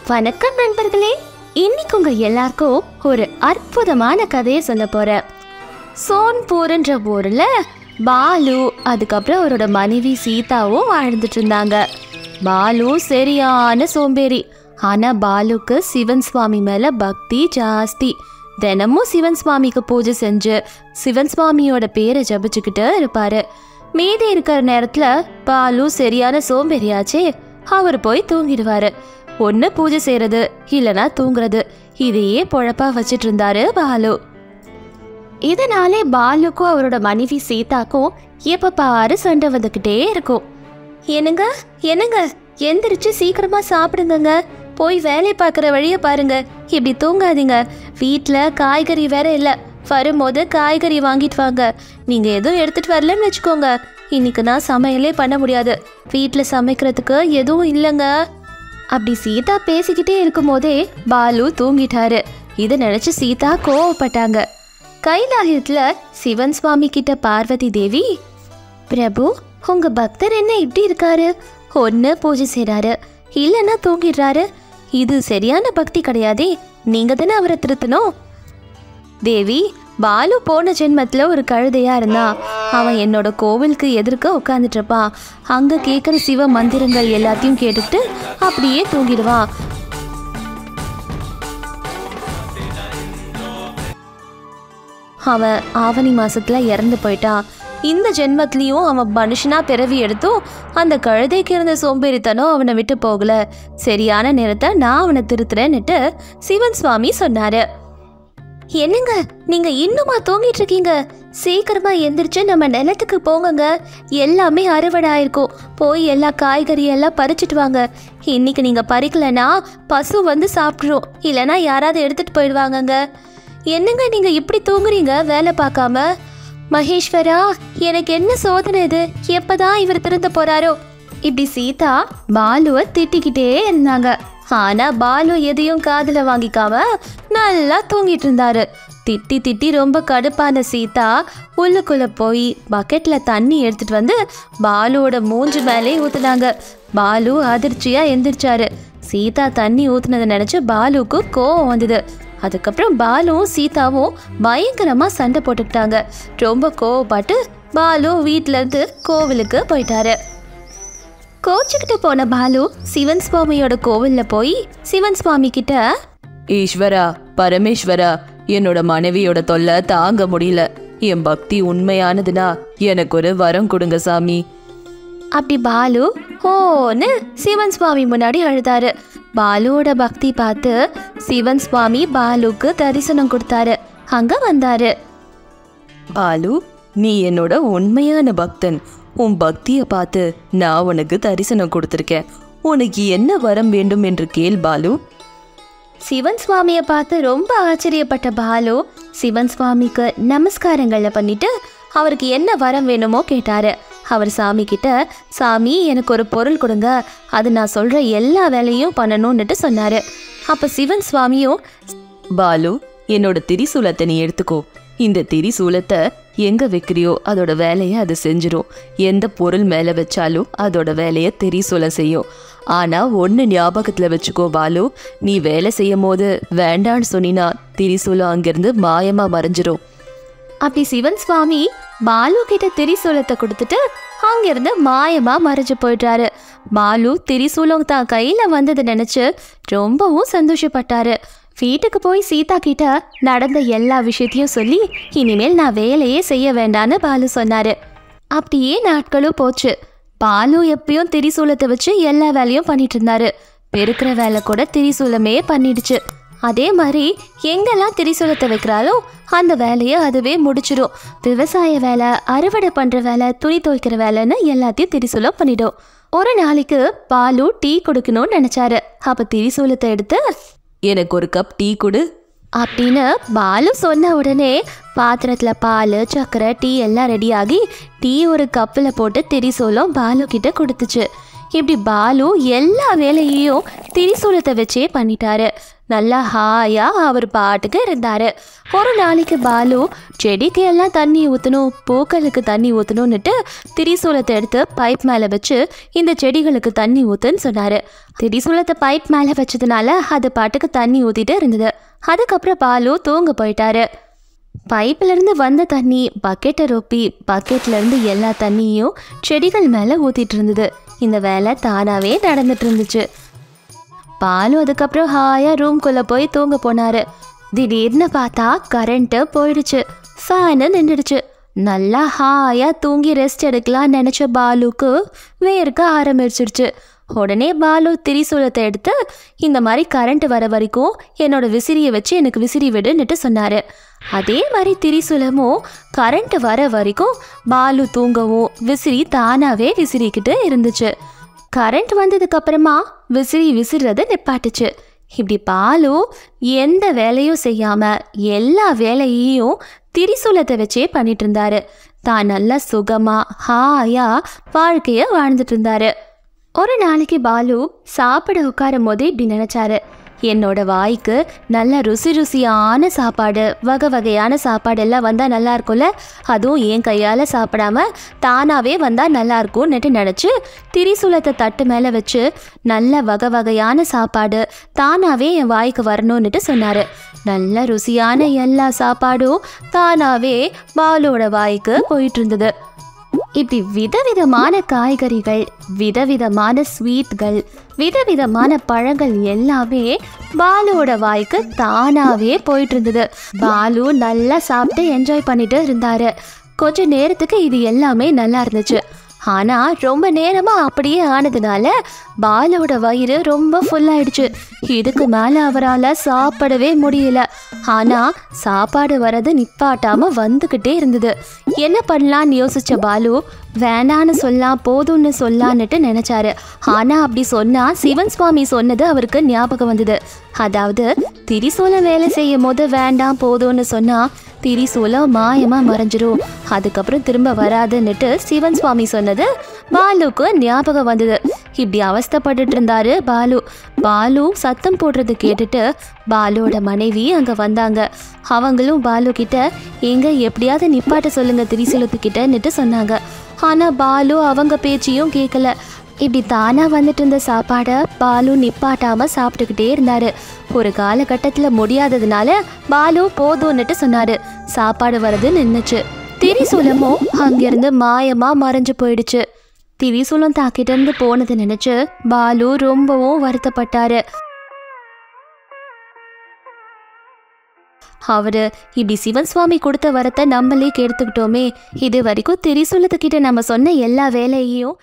வணக்கம் நண்பர்களே இன்னைக்கு உங்க எல்லாருக்கும் ஒரு அற்புதமான கதையை சொல்ல போறேன் சோன்பூர்ன்ற ஊர்ல பாலு அதுக்கப்புறம் அவரோட மனைவி சீதாவும் வாழ்ந்துட்டு இருந்தாங்க பாலு சரியான சோம்பேறி ஆனா பாலுக்கு சிவன் சுவாமி மேல பக்தி ஜாஸ்தி தினமும் சிவன் சுவாமிக்கு பூஜை செஞ்சு சிவன் சுவாமியோட பேரை ஜபிச்சுக்கிட்டு இருப்பாரு மீதி இருக்கிற நேரத்துல பாலு சரியான சோம்பேறியாச்சே அவர் போய் தூங்கிடுவாரு ஒன்று பூஜை செய்யறது இல்லனா தூங்குறது இதையே பொழப்பா வச்சிட்டு இருந்தாரு பாலு இதனாலே பாலுக்கும் அவரோட மனைவி சீதாக்கும் எப்ப பாரு சண்டை வந்துக்கிட்டே இருக்கும் என்னங்க என்னங்க எந்திரிச்சு சீக்கிரமா சாப்பிடுங்கங்க போய் வேலையை பார்க்குற வழியை பாருங்க இப்படி தூங்காதீங்க வீட்டில் காய்கறி வேற இல்லை வரும்போது காய்கறி வாங்கிட்டு வாங்க நீங்க எதுவும் எடுத்துட்டு வரலன்னு வச்சுக்கோங்க இன்னைக்கு நான் சமையலே பண்ண முடியாது வீட்டில் சமைக்கிறதுக்கு எதுவும் இல்லைங்க அப்படி சீதா பேசிக்கிட்டே இருக்கும்போதே பாலு தூங்கிட்டாரு இதை நினைச்சு சீதா கோவப்பட்டாங்க கைலாயத்துல சிவன் சுவாமி கிட்ட பார்வதி தேவி பிரபு உங்க பக்தர் என்ன இப்படி இருக்காரு ஒன்று பூஜை செய்றாரு இல்லைன்னா தூங்கிடுறாரு இது சரியான பக்தி கிடையாதே நீங்க தானே அவரை திருத்தணும் தேவி பாலு போன ஜென்மத்தில் ஒரு கழுதையா இருந்தான் அவன் என்னோட கோவிலுக்கு எதிர்க்க உட்காந்துட்டு இருப்பான் அங்க கேட்குற சிவ மந்திரங்கள் எல்லாத்தையும் கேட்டுக்கிட்டு அப்படியே தூங்கிடுவான் அவன் ஆவணி மாசத்துல இறந்து போயிட்டான் இந்த ஜென்மத்திலையும் அவன் மனுஷனா பிறவி எடுத்தும் அந்த கழுதைக்கு இருந்த சோம்பேறித்தனம் அவனை விட்டு போகல சரியான நேரத்தை நான் அவனை திருத்துறேன்னுட்டு சிவன் சுவாமி சொன்னாரு என்னங்க நீங்க இன்னுமா தூங்கிட்டு இருக்கீங்க சீக்கிரமா எந்திரிச்சு நம்ம நிலத்துக்கு போங்கங்க எல்லாமே அறுவடை ஆயிருக்கும் போய் எல்லா காய்கறி எல்லாம் பறிச்சிட்டு வாங்க இன்னைக்கு நீங்க பறிக்கலனா பசு வந்து சாப்பிட்ரும் இல்லைன்னா யாராவது எடுத்துட்டு போயிடுவாங்கங்க என்னங்க நீங்க இப்படி தூங்குறீங்க வேலை பார்க்காம மகேஸ்வரா எனக்கு என்ன சோதனை இது எப்பதான் இவர் திருந்த போறாரோ இப்படி சீதா பாலுவை திட்டிக்கிட்டே இருந்தாங்க ஆனா பாலு எதையும் காதுல வாங்கிக்காம நல்லா தூங்கிட்டு இருந்தாரு திட்டி திட்டி ரொம்ப கடுப்பான சீதா உள்ளுக்குள்ள போய் பக்கெட்ல தண்ணி எடுத்துட்டு வந்து பாலுவோட மூஞ்சு மேலே ஊத்துனாங்க பாலு அதிர்ச்சியா எந்திரிச்சாரு சீதா தண்ணி ஊத்துனதை நினைச்சு பாலுக்கு கோவம் வந்தது அதுக்கப்புறம் பாலுவும் சீதாவும் பயங்கரமா சண்டை போட்டுக்கிட்டாங்க ரொம்ப கோவப்பட்டு பாலு வீட்ல இருந்து கோவிலுக்கு போயிட்டாரு கோச்சுக்கிட்டு போன பாலு சிவன் சுவாமியோட கோவில்ல போய் சிவன் சுவாமி கிட்ட ஈஸ்வரா பரமேஸ்வரா என்னோட மனைவியோட தொல்லை தாங்க முடியல என் பக்தி உண்மையானதுன்னா எனக்கு ஒரு வரம் கொடுங்க சாமி அப்படி பாலு ஓன்னு சிவன் சுவாமி முன்னாடி அழுதாரு பாலுவோட பக்தி பார்த்து சிவன் சுவாமி பாலுக்கு தரிசனம் கொடுத்தாரு அங்க வந்தாரு பாலு நீ என்னோட உண்மையான பக்தன் உன் பக்தியை பார்த்து நான் உனக்கு தரிசனம் கொடுத்துருக்கேன் உனக்கு என்ன வரம் வேண்டும் என்று கேள் பாலு சிவன் சுவாமியை பார்த்து ரொம்ப ஆச்சரியப்பட்ட பாலு சிவன் சுவாமிக்கு நமஸ்காரங்களை பண்ணிட்டு அவருக்கு என்ன வரம் வேணுமோ கேட்டாரு அவர் சாமி கிட்ட சாமி எனக்கு ஒரு பொருள் கொடுங்க அது நான் சொல்ற எல்லா வேலையும் பண்ணணும்னுட்டு சொன்னாரு அப்ப சிவன் சுவாமியும் பாலு என்னோட திரிசூலத்தை நீ எடுத்துக்கோ இந்த திரிசூலத்தை எங்க வைக்கிறியோ அதோட வேலையை அது செஞ்சிரும் எந்த பொருள் மேல வச்சாலும் அதோட வேலையை திரிசூலம் செய்யும் ஆனா ஒன்னு ஞாபகத்துல வச்சுக்கோ பாலு நீ வேலை செய்யும் போது வேண்டான்னு சொன்னினா திரிசூலம் அங்கிருந்து மாயமா மறைஞ்சிரும் அப்படி சிவன் சுவாமி பாலு கிட்ட திரிசூலத்தை கொடுத்துட்டு அங்கிருந்து மாயமா மறைஞ்சு போயிட்டாரு பாலு திரிசூலம் தான் கையில வந்ததை நினைச்சு ரொம்பவும் சந்தோஷப்பட்டாரு வீட்டுக்கு போய் சீதா கிட்ட நடந்த எல்லா விஷயத்தையும் சொல்லி இனிமேல் நான் வேலையே செய்ய வேண்டான்னு பாலு சொன்னாரு அப்படியே நாட்களும் போச்சு பாலு எப்பயும் திரிசூலத்தை வச்சு எல்லா வேலையும் பண்ணிட்டு இருந்தாரு பெருக்கிற வேலை கூட திரிசூலமே பண்ணிடுச்சு அதே மாதிரி எங்கெல்லாம் திரிசூலத்தை வைக்கிறாலோ அந்த வேலையை அதுவே முடிச்சிடும் விவசாய வேலை அறுவடை பண்ற வேலை துணி துவைக்கிற வேலைன்னு எல்லாத்தையும் திரிசூலம் பண்ணிடும் ஒரு நாளைக்கு பாலு டீ கொடுக்கணும்னு நினைச்சாரு அப்ப திரிசூலத்தை எடுத்து எனக்கு ஒரு கப் டீ கொடு அப்படின்னு பாலு சொன்ன உடனே பாத்திரத்தில் பால் சர்க்கரை டீ எல்லாம் ரெடியாகி டீ ஒரு கப்பில் போட்டு திரிசூலம் பாலு கிட்ட கொடுத்துச்சு இப்படி பாலு எல்லா வேலையையும் திரிசூலத்தை வச்சே பண்ணிட்டாரு நல்லா ஹாயா அவர் பாட்டுக்கு இருந்தாரு ஒரு நாளைக்கு பாலு செடிக்கு எல்லாம் தண்ணி ஊற்றணும் பூக்களுக்கு தண்ணி ஊற்றணும்னுட்டு திரிசூலத்தை எடுத்து பைப் மேலே வச்சு இந்த செடிகளுக்கு தண்ணி ஊத்துன்னு சொன்னார் திரிசூலத்தை பைப் மேலே வச்சதுனால அது பாட்டுக்கு தண்ணி ஊற்றிட்டு இருந்தது அதுக்கப்புறம் பாலு தூங்க போயிட்டாரு பைப்பிலிருந்து வந்த தண்ணி பக்கெட்டை ரொப்பி பக்கெட்ல இருந்து எல்லா தண்ணியும் செடிகள் மேலே ஊத்திட்டு இருந்தது இந்த வேலை தானாவே நடந்துட்டு இருந்துச்சு பாலு அதுக்கப்புறம் ஹாயா ரூம்குள்ள போய் தூங்க போனாரு திடீர்னு பார்த்தா கரண்ட்டு போயிடுச்சு ஃபேனு நின்றுடுச்சு நல்லா ஹாயா தூங்கி ரெஸ்ட் எடுக்கலாம் நினைச்ச பாலுக்கு வேர்க்க ஆரம்பிச்சிருச்சு உடனே பாலு திரிசூலத்தை எடுத்து இந்த மாதிரி கரண்ட் வர வரைக்கும் என்னோட விசிறியை வச்சு எனக்கு விசிறி விடுன்னுட்டு சொன்னாரு அதே மாதிரி திரிசூலமும் கரண்ட் வர வரைக்கும் பாலு தூங்கவும் விசிறி தானாவே விசிறிக்கிட்டு இருந்துச்சு கரண்ட் வந்ததுக்கு அப்புறமா விசிறி விசிறத நிப்பாட்டுச்சு இப்படி பாலு எந்த வேலையும் செய்யாம எல்லா வேலையையும் திரிசூலத்தை வச்சே பண்ணிட்டு இருந்தாரு தான் நல்லா சுகமா ஹாயா வாழ்க்கைய வாழ்ந்துட்டு இருந்தாரு ஒரு நாளைக்கு பாலு சாப்பிட உட்காரும் போதே இப்படி நினைச்சாரு என்னோட வாய்க்கு நல்ல ருசி ருசியான சாப்பாடு வகை வகையான சாப்பாடு எல்லாம் வந்தால் நல்லா இருக்கும்ல அதுவும் என் கையால் சாப்பிடாம தானாகவே வந்தால் நல்லா இருக்கும்னுட்டு நினச்சி திரிசூலத்தை தட்டு மேலே வச்சு நல்ல வகை வகையான சாப்பாடு தானாகவே என் வாய்க்கு வரணும்னுட்டு சொன்னார் நல்ல ருசியான எல்லா சாப்பாடும் தானாகவே பாலுவோட வாய்க்கு போயிட்டு இருந்தது இப்படி விதவிதமான காய்கறிகள் விதவிதமான ஸ்வீட்கள் விதவிதமான பழங்கள் எல்லாமே பாலுவோட வாய்க்கு தானாவே போயிட்டு இருந்தது பாலு நல்லா சாப்பிட்டு என்ஜாய் பண்ணிட்டு இருந்தாரு கொஞ்ச நேரத்துக்கு இது எல்லாமே நல்லா இருந்துச்சு ஆனா ரொம்ப நேரமா அப்படியே ஆனதுனால பாலுவோட வயிறு ரொம்ப ஃபுல் ஆயிடுச்சு இதுக்கு மேல அவரால் சாப்பிடவே முடியல ஆனா சாப்பாடு வரது நிப்பாட்டாம வந்துக்கிட்டே இருந்தது என்ன பண்ணலான்னு யோசிச்ச பாலு வேணான்னு சொல்லலாம் போதும்னு சொல்லலான்னுட்டு நினைச்சாரு ஆனா அப்படி சொன்னா சிவன் சுவாமி சொன்னது அவருக்கு ஞாபகம் வந்தது அதாவது திரிசூலம் வேலை செய்யும் போது வேண்டாம் போதும்னு சொன்னா திரிசூலம் மாயமா மறைஞ்சிரும் அதுக்கப்புறம் திரும்ப வராதுன்னுட்டு சிவன் சுவாமி சொன்னது பாலுக்கு ஞாபகம் வந்தது இப்படி அவஸ்தைப்பட்டுட்டு இருந்தாரு பாலு பாலு சத்தம் போடுறது கேட்டுட்டு பாலுவோட மனைவி அங்க வந்தாங்க அவங்களும் பாலு கிட்ட எங்க எப்படியாவது நிப்பாட்ட சொல்லுங்க திரிசூலத்துக்கிட்டன்னுட்டு சொன்னாங்க ஆனா பாலு அவங்க பேச்சையும் கேட்கல இப்படி தானா வந்துட்டு இருந்த சாப்பாடை பாலு நிப்பாட்டாம சாப்பிட்டுக்கிட்டே இருந்தாரு ஒரு காலகட்டத்தில் முடியாததுனால பாலு போதும்னுட்டு சொன்னாரு சாப்பாடு வரது நின்னுச்சு திரிசூலமும் அங்கிருந்து மாயமா மறைஞ்சு போயிடுச்சு திரிசூலம் தாக்கிட்ட இருந்து போனதை நினைச்சு பாலு ரொம்பவும் வருத்தப்பட்டாரு அவரு இப்படி சிவன் சுவாமி கொடுத்த வரத்தை நம்மளே கெடுத்துக்கிட்டோமே இது வரைக்கும் திரிசூலத்துக்கிட்ட நம்ம சொன்ன எல்லா வேலையையும்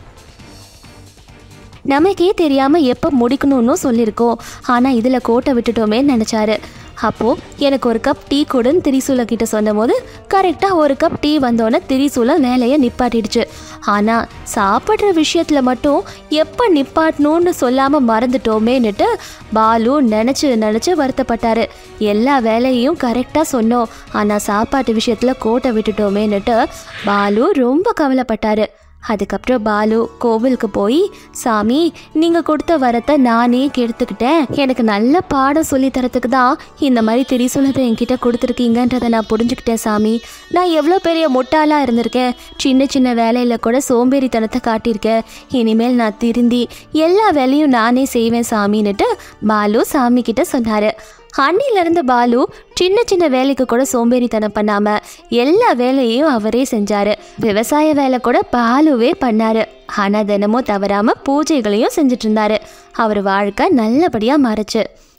நமக்கே தெரியாம எப்போ முடிக்கணும்னு சொல்லியிருக்கோம் ஆனா இதுல கோட்டை விட்டுட்டோமே நினைச்சாரு அப்போ எனக்கு ஒரு கப் டீ கொடுன்னு திரிசூல கிட்ட சொன்னபோது கரெக்டா ஒரு கப் டீ வந்தோன்னே திரிசூலம் வேலையை நிப்பாட்டிடுச்சு ஆனா சாப்பிட்ற விஷயத்துல மட்டும் எப்போ நிப்பாட்டணும்னு சொல்லாம மறந்துட்டோமேன்னுட்டு பாலு நினைச்சு நினைச்சு வருத்தப்பட்டாரு எல்லா வேலையும் கரெக்டா சொன்னோம் ஆனா சாப்பாட்டு விஷயத்துல கோட்டை விட்டுட்டோமேன்னுட்டு பாலு ரொம்ப கவலைப்பட்டாரு அதுக்கப்புறம் பாலு கோவிலுக்கு போய் சாமி நீங்க கொடுத்த வரத்தை நானே கெடுத்துக்கிட்டேன் எனக்கு நல்ல பாடம் சொல்லி தரத்துக்கு தான் இந்த மாதிரி திரிசூலத்தை என்கிட்ட கொடுத்துருக்கீங்கன்றதை நான் புரிஞ்சுக்கிட்டேன் சாமி நான் எவ்வளோ பெரிய முட்டாளா இருந்திருக்கேன் சின்ன சின்ன வேலையில கூட சோம்பேறித்தனத்தை காட்டியிருக்கேன் இனிமேல் நான் திருந்தி எல்லா வேலையும் நானே செய்வேன் சாமின்னுட்டு பாலு சாமி கிட்ட சொன்னாரு அன்னிலிருந்து பாலு சின்ன சின்ன வேலைக்கு கூட சோம்பேறித்தனம் பண்ணாம எல்லா வேலையையும் அவரே செஞ்சாரு விவசாய வேலை கூட பாலுவே பண்ணாரு ஆனா தினமும் தவறாம பூஜைகளையும் செஞ்சுட்டு இருந்தாரு அவர் வாழ்க்கை நல்லபடியா மாறுச்சு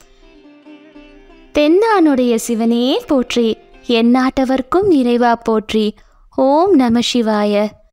தென்னானுடைய சிவனே போற்றி எந்நாட்டவர்க்கும் இறைவா போற்றி ஓம் நம சிவாய